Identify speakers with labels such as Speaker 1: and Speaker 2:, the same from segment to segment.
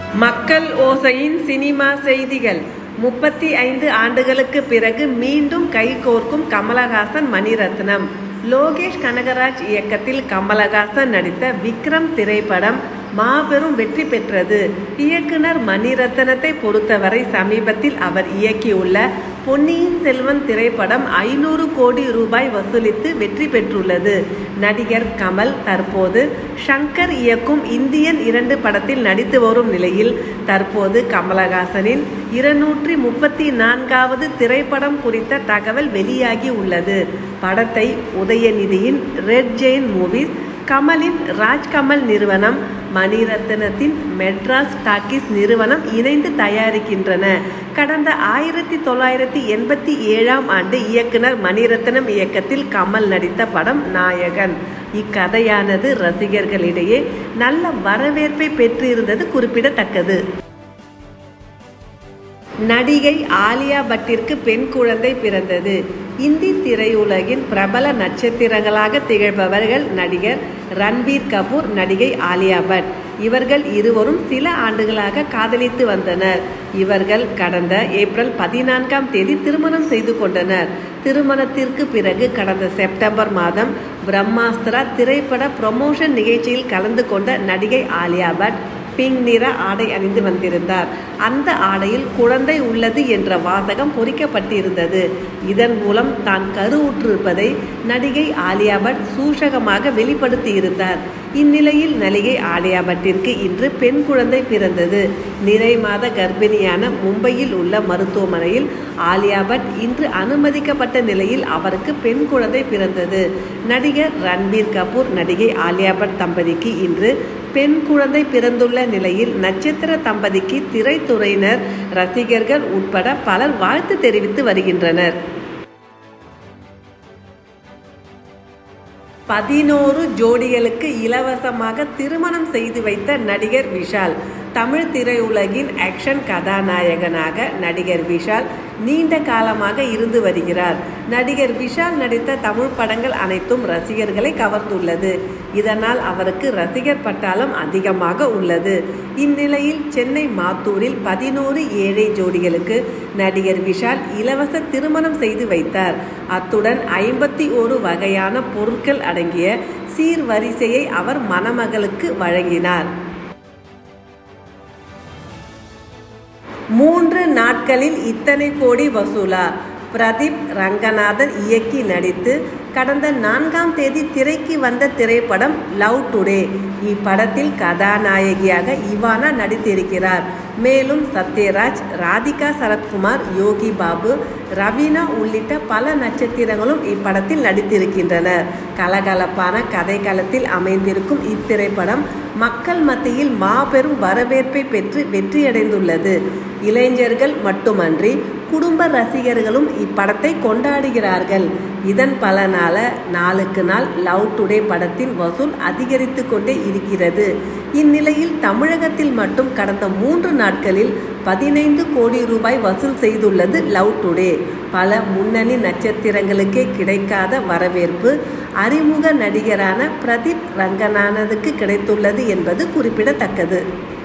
Speaker 1: மக்கள் ஓசையின் சினிமா செய்திகள் முப்பத்தி ஐந்து ஆண்டுகளுக்கு பிறகு மீண்டும் கைகோர்க்கும் கமலஹாசன் மணிரத்னம் லோகேஷ் கனகராஜ் இயக்கத்தில் கமலஹாசன் நடித்த விக்ரம் திரைப்படம் மாபெரும் வெற்றி பெற்றது இயக்குனர் மணிரத்னத்தை பொறுத்தவரை சமீபத்தில் அவர் இயக்கியுள்ள பொன்னியின் செல்வன் திரைப்படம் ஐநூறு கோடி ரூபாய் வசூலித்து வெற்றி பெற்றுள்ளது நடிகர் கமல் தற்போது ஷங்கர் இயக்கும் இந்தியன் இரண்டு படத்தில் நடித்து வரும் நிலையில் தற்போது கமலஹாசனின் இருநூற்றி முப்பத்தி நான்காவது திரைப்படம் குறித்த தகவல் வெளியாகி உள்ளது படத்தை உதயநிதியின் ரெட் ஜெயின் மூவிஸ் கமலின் ராஜ்கமல் நிறுவனம் மணிரத்னத்தின் மெட்ராஸ் டாக்கிஸ் நிறுவனம் இணைந்து தயாரிக்கின்றன கடந்த ஆயிரத்தி தொள்ளாயிரத்தி எண்பத்தி ஏழாம் ஆண்டு இயக்குனர் மணிரத்னம் இயக்கத்தில் கமல் நடித்த படம் நாயகன் இக்கதையானது ரசிகர்களிடையே நல்ல வரவேற்பை பெற்றிருந்தது குறிப்பிடத்தக்கது நடிகை ஆலியா பட்டிற்கு பெண் குழந்தை பிறந்தது இந்தி திரையுலகின் பிரபல நட்சத்திரங்களாக திகழ்பவர்கள் நடிகர் ரன்பீர் கபூர் நடிகை ஆலியா பட் இவர்கள் இருவரும் சில ஆண்டுகளாக காதலித்து வந்தனர் இவர்கள் கடந்த ஏப்ரல் பதினான்காம் தேதி திருமணம் செய்து கொண்டனர் திருமணத்திற்கு பிறகு கடந்த செப்டம்பர் மாதம் பிரம்மாஸ்திரா திரைப்பட ப்ரமோஷன் நிகழ்ச்சியில் கலந்து கொண்ட நடிகை ஆலியா பட் பிங்க் நிற ஆடை அணிந்து வந்திருந்தார் அந்த ஆடையில் குழந்தை உள்ளது என்ற வாசகம் பொறிக்கப்பட்டிருந்தது இதன் மூலம் தான் கருவுற்றிருப்பதை நடிகை ஆலியா பட் சூசகமாக வெளிப்படுத்தியிருந்தார் இந்நிலையில் நடிகை ஆலியா பட்டிற்கு இன்று பெண் குழந்தை பிறந்தது நிறை மாத கர்ப்பிணியான மும்பையில் உள்ள மருத்துவமனையில் ஆலியா பட் இன்று அனுமதிக்கப்பட்ட நிலையில் அவருக்கு பெண் குழந்தை பிறந்தது நடிகர் ரன்பீர் கபூர் நடிகை ஆலியா பட் தம்பதிக்கு இன்று பெண் குழந்தை பிறந்துள்ள நிலையில் நட்சத்திர தம்பதிக்கு திரைத்துறையினர் ரசிகர்கள் உட்பட பலர் வாழ்த்து தெரிவித்து வருகின்றனர் பதினோரு ஜோடிகளுக்கு இலவசமாக திருமணம் செய்து வைத்த நடிகர் விஷால் தமிழ் திரையுலகின் ஆக்ஷன் கதாநாயகனாக நடிகர் விஷால் நீண்ட காலமாக இருந்து வருகிறார் நடிகர் விஷால் நடித்த தமிழ் படங்கள் அனைத்தும் ரசிகர்களை கவர்ந்துள்ளது இதனால் அவருக்கு ரசிகர் பட்டாளம் அதிகமாக உள்ளது இந்நிலையில் சென்னை மாத்தூரில் பதினோரு ஏழை ஜோடிகளுக்கு நடிகர் விஷால் இலவச திருமணம் செய்து வைத்தார் அத்துடன் ஐம்பத்தி ஒரு வகையான பொருட்கள் அடங்கிய சீர்வரிசையை அவர் மணமகளுக்கு வழங்கினார் மூன்று நாட்களில் இத்தனை கோடி வசூலா பிரதீப் ரங்கநாதன் இயக்கி நடித்து கடந்த நான்காம் தேதி திரைக்கு வந்த திரைப்படம் லவ் டுடே இப்படத்தில் கதாநாயகியாக இவானா நடித்திருக்கிறார் மேலும் சத்யராஜ் ராதிகா சரத்குமார் யோகி பாபு ரவீனா உள்ளிட்ட பல நட்சத்திரங்களும் இப்படத்தில் நடித்திருக்கின்றனர் கலகலப்பான கதைக்களத்தில் அமைந்திருக்கும் இத்திரைப்படம் மக்கள் மத்தியில் மாபெரும் வரவேற்பை பெற்று வெற்றியடைந்துள்ளது இளைஞர்கள் மட்டுமன்றி குடும்ப ரசிகர்களும் இப்படத்தை கொண்டாடுகிறார்கள் இதன் பலனால நாளுக்கு நாள் லவ் டுடே படத்தின் வசூல் அதிகரித்து கொண்டே இருக்கிறது இந்நிலையில் தமிழகத்தில் மட்டும் கடந்த மூன்று நாட்களில் பதினைந்து கோடி ரூபாய் வசூல் செய்துள்ளது லவ் டுடே பல முன்னணி நட்சத்திரங்களுக்கே கிடைக்காத வரவேற்பு அறிமுக நடிகரான பிரதீப் ரங்கநாதனுக்கு கிடைத்துள்ளது என்பது குறிப்பிடத்தக்கது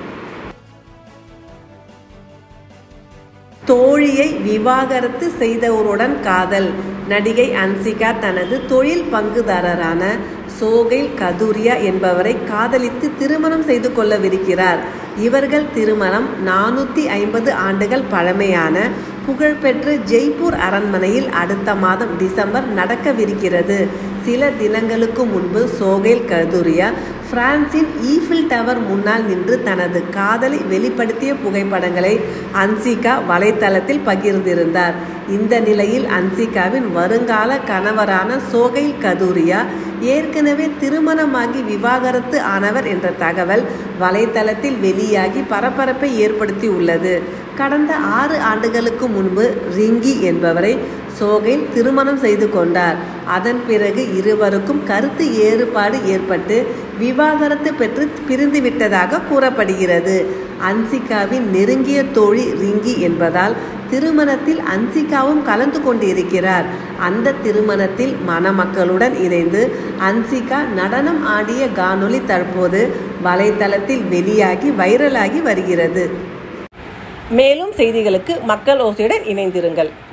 Speaker 1: தோழியை விவாகரத்து செய்தவருடன் காதல் நடிகை அன்சிகா தனது தொழில் பங்குதாரரான சோகைல் கதூரியா என்பவரை காதலித்து திருமணம் செய்து கொள்ளவிருக்கிறார் இவர்கள் திருமணம் நானூற்றி ஐம்பது ஆண்டுகள் பழமையான புகழ்பெற்ற ஜெய்ப்பூர் அரண்மனையில் அடுத்த மாதம் டிசம்பர் நடக்கவிருக்கிறது சில தினங்களுக்கு முன்பு சோகைல் கதூரியா பிரான்சின் ஈஃபில் டவர் முன்னால் நின்று தனது காதலை வெளிப்படுத்திய புகைப்படங்களை அன்சிகா வலைத்தளத்தில் பகிர்ந்திருந்தார் இந்த நிலையில் அன்சிகாவின் வருங்கால கணவரான சோகைல் கதூரியா ஏற்கனவே திருமணமாகி விவாகரத்து ஆனவர் என்ற தகவல் வலைத்தளத்தில் வெளியாகி பரபரப்பை ஏற்படுத்தி உள்ளது கடந்த ஆறு ஆண்டுகளுக்கு முன்பு ரிங்கி என்பவரை சோகைல் திருமணம் செய்து கொண்டார் அதன் பிறகு இருவருக்கும் கருத்து ஏறுபாடு ஏற்பட்டு விவாகரத்து பெற்று பிரிந்துவிட்டதாக கூறப்படுகிறது அன்சிகாவின் நெருங்கிய தோழி ரிங்கி என்பதால் திருமணத்தில் அன்சிகாவும் கலந்து கொண்டிருக்கிறார் அந்த திருமணத்தில் மணமக்களுடன் இணைந்து அன்சிகா நடனம் ஆடிய காணொளி தற்போது வலைத்தளத்தில் வெளியாகி வைரலாகி வருகிறது
Speaker 2: மேலும் செய்திகளுக்கு மக்கள் ஓசையுடன் இணைந்திருங்கள்